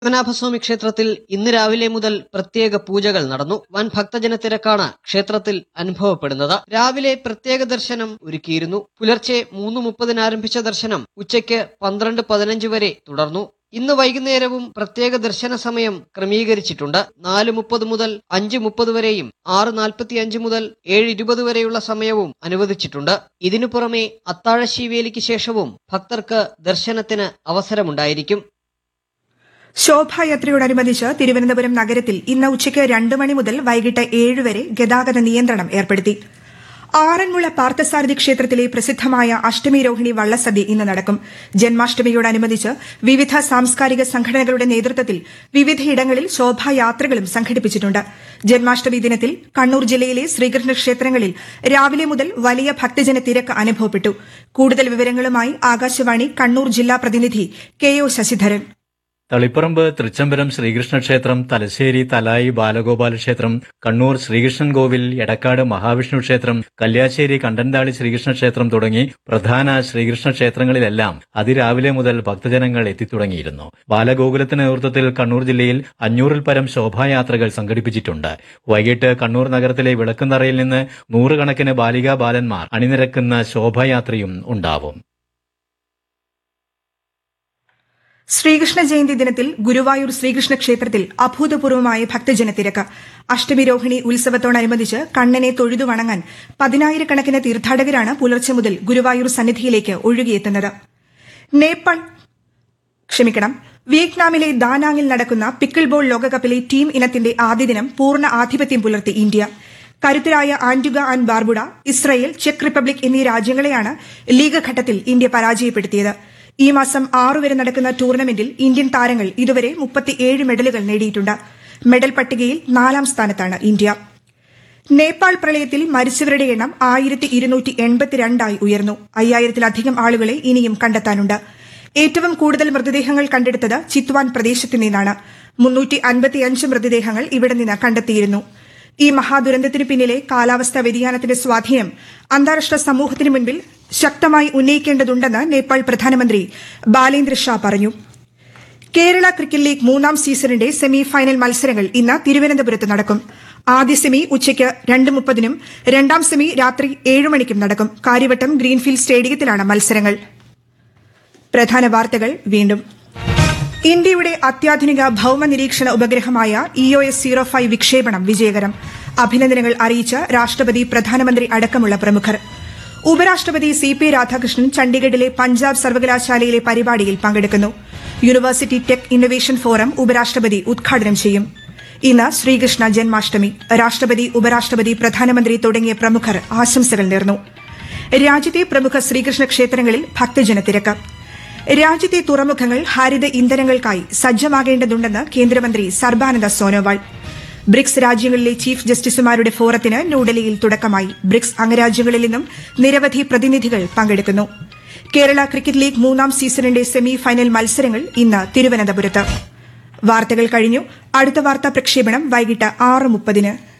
പത്മനാഭസ്വാമി ക്ഷേത്രത്തിൽ ഇന്ന് രാവിലെ മുതൽ പ്രത്യേക പൂജകൾ നടന്നു വൻ ഭക്തജന തിരക്കാണ് ക്ഷേത്രത്തിൽ അനുഭവപ്പെടുന്നത് രാവിലെ പ്രത്യേക ദർശനം ഒരുക്കിയിരുന്നു പുലർച്ചെ മൂന്ന് മുപ്പതിന് ആരംഭിച്ച ദർശനം ഉച്ചയ്ക്ക് പന്ത്രണ്ട് പതിനഞ്ച് വരെ തുടർന്നു ഇന്ന് വൈകുന്നേരവും പ്രത്യേക ദർശന സമയം ക്രമീകരിച്ചിട്ടുണ്ട് നാല് മുപ്പത് മുതൽ അഞ്ച് മുപ്പത് വരെയും ആറ് നാൽപ്പത്തി അഞ്ച് മുതൽ ഏഴ് ഇരുപത് വരെയുള്ള സമയവും അനുവദിച്ചിട്ടുണ്ട് ഇതിനു പുറമെ അത്താഴശീവേലിക്ക് ശേഷവും ഭക്തർക്ക് ദർശനത്തിന് അവസരമുണ്ടായിരിക്കും ശോഭായാത്രയോടനുബന്ധിച്ച് തിരുവനന്തപുരം നഗരത്തിൽ ഇന്ന് ഉച്ചയ്ക്ക് രണ്ട് മണി മുതൽ വൈകിട്ട് ഏഴ് വരെ ഗതാഗത നിയന്ത്രണം ഏർപ്പെടുത്തി ആറന്മുള പാർത്ഥസാരഥി ക്ഷേത്രത്തിലെ പ്രസിദ്ധമായ അഷ്ടമി രോഹിണി വള്ളസദ്യ ഇന്ന് നടക്കും ജന്മാഷ്ടമിയോടനുബന്ധിച്ച് വിവിധ സാംസ്കാരിക സംഘടനകളുടെ നേതൃത്വത്തിൽ വിവിധയിടങ്ങളിൽ ശോഭായാത്രകളും സംഘടിപ്പിച്ചിട്ടുണ്ട് ജന്മാഷ്ടമി ദിനത്തിൽ കണ്ണൂർ ജില്ലയിലെ ശ്രീകൃഷ്ണ ക്ഷേത്രങ്ങളിൽ രാവിലെ മുതൽ വലിയ ഭക്തജന തിരക്ക് അനുഭവപ്പെട്ടു കൂടുതൽ വിവരങ്ങളുമായി ആകാശവാണി കണ്ണൂർ ജില്ലാ പ്രതിനിധി കെ ഒ ശശിധരൻ തളിപ്പറമ്പ് തൃച്ചംബരം ശ്രീകൃഷ്ണ ക്ഷേത്രം തലശ്ശേരി തലായി ബാലഗോപാല ക്ഷേത്രം കണ്ണൂർ ശ്രീകൃഷ്ണൻ കോവിൽ എടക്കാട് മഹാവിഷ്ണു ക്ഷേത്രം കല്യാശ്ശേരി കണ്ടൻതാളി ശ്രീകൃഷ്ണ ക്ഷേത്രം തുടങ്ങി പ്രധാന ശ്രീകൃഷ്ണ ക്ഷേത്രങ്ങളിലെല്ലാം അതിരാവിലെ മുതൽ ഭക്തജനങ്ങൾ എത്തിത്തുടങ്ങിയിരുന്നു ബാലഗോകുലത്തിന്റെ നേതൃത്വത്തിൽ കണ്ണൂർ ജില്ലയിൽ അഞ്ഞൂറിൽ പരം ശോഭായാത്രകൾ സംഘടിപ്പിച്ചിട്ടുണ്ട് വൈകിട്ട് കണ്ണൂർ നഗരത്തിലെ വിളക്കുംതറയിൽ നിന്ന് നൂറുകണക്കിന് ബാലികാ ബാലന്മാർ അണിനിരക്കുന്ന ശോഭായാത്രയും ഉണ്ടാവും ശ്രീകൃഷ്ണ ജയന്തി ദിനത്തിൽ ഗുരുവായൂർ ശ്രീകൃഷ്ണ ക്ഷേത്രത്തിൽ അഭൂതപൂർവമായ ഭക്തജന തിരക്ക് അഷ്ടമി രോഹിണി ഉത്സവത്തോടനുബന്ധിച്ച് കണ്ണനെ തൊഴുതു വണങ്ങാൻ പതിനായിരക്കണക്കിന് തീർത്ഥാടകരാണ് പുലർച്ചെ മുതൽ ഗുരുവായൂർ സന്നിധിയിലേക്ക് ഒഴുകിയെത്തുന്നത് നേപ്പാൾ ക്ഷമിക്കണം വിയറ്റ്നാമിലെ ദാനാങ്ങിൽ നടക്കുന്ന പിക്കിൾ ബോൾ ലോകകപ്പിലെ ടീം ഇനത്തിന്റെ ആദ്യ ദിനം പൂർണ്ണ ആധിപത്യം പുലർത്തി ഇന്ത്യ കരുത്തരായ ആന്റുഗ ആൻഡ് ബാർബുഡ ഇസ്രയേൽ ചെക്ക് റിപ്പബ്ലിക് എന്നീ രാജ്യങ്ങളെയാണ് ലീഗ് ഘട്ടത്തിൽ ഇന്ത്യ പരാജയപ്പെടുത്തിയത് ഈ മാസം ആറു വരെ നടക്കുന്ന ടൂർണമെന്റിൽ ഇന്ത്യൻ താരങ്ങൾ ഇതുവരെ മുപ്പത്തിയേഴ് മെഡലുകൾ നേടിയിട്ടുണ്ട് മെഡൽ പട്ടികയിൽ നാലാം സ്ഥാനത്താണ് ഇന്ത്യ നേപ്പാൾ പ്രളയത്തിൽ മരിച്ചവരുടെ എണ്ണം ആയിരത്തി ഇരുന്നൂറ്റി എൺപത്തിരണ്ടായി ഉയർന്നു അയ്യായിരത്തിലധികം ആളുകളെ ഇനിയും കണ്ടെത്താനുണ്ട് ഏറ്റവും കൂടുതൽ മൃതദേഹങ്ങൾ കണ്ടെടുത്തത് ചിത്വാൻ പ്രദേശത്തു നിന്നാണ് മുന്നൂറ്റി അൻപത്തിയഞ്ച് മൃതദേഹങ്ങൾ ഇവിടെ നിന്ന് കണ്ടെത്തിയിരുന്നു ഈ മഹാദുരന്തത്തിനു പിന്നിലെ കാലാവസ്ഥാ വ്യതിയാനത്തിന്റെ സ്വാധീനം അന്താരാഷ്ട്ര സമൂഹത്തിനു മുൻപിൽ ശക്തമായി ഉന്നയിക്കേണ്ടതുണ്ടെന്ന് നേപ്പാൾ പ്രധാനമന്ത്രി ബാലേന്ദ്ര ഷാ പറഞ്ഞു കേരള ക്രിക്കറ്റ് ലീഗ് മൂന്നാം സീസണിന്റെ സെമി ഫൈനൽ മത്സരങ്ങൾ ഇന്ന് തിരുവനന്തപുരത്ത് നടക്കും ആദ്യ സെമി ഉച്ചയ്ക്ക് രണ്ട് മുപ്പതിനും രണ്ടാം സെമി രാത്രി ഏഴ് മണിക്കും നടക്കും കാര്യവട്ടം ഗ്രീൻഫീൽഡ് സ്റ്റേഡിയത്തിലാണ് മത്സരങ്ങൾ പ്രധാന വാർത്തകൾ വീണ്ടും ഇന്ത്യയുടെ അത്യാധുനിക ഭൌമ നിരീക്ഷണ ഉപഗ്രഹമായ E O S zero five വിക്ഷേപണം വിജയകരം അഭിനന്ദനങ്ങൾ അറിയിച്ച് രാഷ്ട്രപതി പ്രധാനമന്ത്രി അടക്കമുള്ള പ്രമുഖർ ഉപരാഷ്ട്രപതി സി പി രാധാകൃഷ്ണൻ ചണ്ഡീഗഡിലെ പഞ്ചാബ് സർവകലാശാലയിലെ പരിപാടിയിൽ പങ്കെടുക്കുന്നു യൂണിവേഴ്സിറ്റി ടെക് ഇന്നൊവേഷൻ ഫോറം ഉപരാഷ്ട്രപതി ഉദ്ഘാടനം ചെയ്യും ഇന്ന് ശ്രീകൃഷ്ണ ജന്മാഷ്ടമി രാഷ്ട്രപതി ഉപരാഷ്ട്രപതി പ്രധാനമന്ത്രി തുടങ്ങിയ പ്രമുഖർ ആശംസകൾ നേർന്നു രാജ്യത്തെ പ്രമുഖ ശ്രീകൃഷ്ണ ക്ഷേത്രങ്ങളിൽ ഭക്തജന തിരക്ക് രാജ്യത്തെ തുറമുഖങ്ങൾ ഹരിത ഇന്ധനങ്ങൾക്കായി സജ്ജമാകേണ്ടതുണ്ടെന്ന് കേന്ദ്രമന്ത്രി സർബാനന്ദ സോനോവാൾ ബ്രിക്സ് രാജ്യങ്ങളിലെ ചീഫ് ജസ്റ്റിസുമാരുടെ ഫോറത്തിന് ന്യൂഡൽഹിയിൽ തുടക്കമായി ബ്രിക്സ് അംഗരാജ്യങ്ങളിൽ നിന്നും നിരവധി പ്രതിനിധികൾ പങ്കെടുക്കുന്നു കേരള ക്രിക്കറ്റ് ലീഗ് മൂന്നാം സീസണിന്റെ സെമി ഫൈനൽ മത്സരങ്ങൾ ഇന്ന് തിരുവനന്തപുരത്ത് വാർത്തകൾ കഴിഞ്ഞു അടുത്ത വാർത്താ പ്രക്ഷേപണം വൈകിട്ട് ആറ് മുപ്പതിന്